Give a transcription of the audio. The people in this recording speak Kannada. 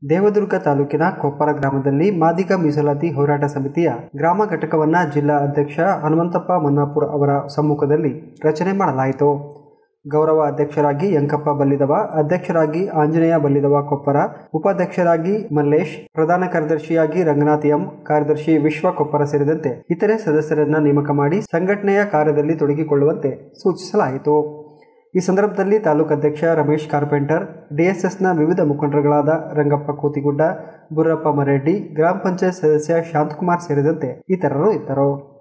ದೇವದುರ್ಗ ತಾಲೂಕಿನ ಕೊಪ್ಪರ ಗ್ರಾಮದಲ್ಲಿ ಮಾದಿಗ ಮೀಸಲಾತಿ ಹೋರಾಟ ಸಮಿತಿಯ ಗ್ರಾಮ ಘಟಕವನ್ನ ಜಿಲ್ಲಾ ಅಧ್ಯಕ್ಷ ಹನುಮಂತಪ್ಪ ಮನ್ನಾಪುರ ಅವರ ಸಮ್ಮುಖದಲ್ಲಿ ರಚನೆ ಮಾಡಲಾಯಿತು ಗೌರವ ಅಧ್ಯಕ್ಷರಾಗಿ ಯಂಕಪ್ಪ ಬಲ್ಲಿದವ ಅಧ್ಯಕ್ಷರಾಗಿ ಆಂಜನೇಯ ಬಲ್ಲಿದವ ಕೊಪ್ಪರ ಉಪಾಧ್ಯಕ್ಷರಾಗಿ ಮಲ್ಲೇಶ್ ಪ್ರಧಾನ ಕಾರ್ಯದರ್ಶಿಯಾಗಿ ರಂಗನಾಥ್ ಎಂ ಕಾರ್ಯದರ್ಶಿ ವಿಶ್ವ ಕೊಪ್ಪರ ಸೇರಿದಂತೆ ಇತರೆ ಸದಸ್ಯರನ್ನ ನೇಮಕ ಮಾಡಿ ಸಂಘಟನೆಯ ಕಾರ್ಯದಲ್ಲಿ ತೊಡಗಿಕೊಳ್ಳುವಂತೆ ಸೂಚಿಸಲಾಯಿತು ಈ ಸಂದರ್ಭದಲ್ಲಿ ತಾಲೂಕು ಅಧ್ಯಕ್ಷ ರಮೇಶ್ ಕಾರ್ಪೆಂಟರ್ ಡಿಎಸ್ಎಸ್ನ ವಿವಿಧ ಮುಖಂಡರುಗಳಾದ ರಂಗಪ್ಪ ಕೋತಿಗುಡ್ಡ ಬುರ್ರಪ್ಪ ಮರೆಡ್ಡಿ ಗ್ರಾಮ ಪಂಚಾಯತ್ ಸದಸ್ಯ ಶಾಂತಕುಮಾರ್ ಸೇರಿದಂತೆ ಇತರರು ಇದ್ದರು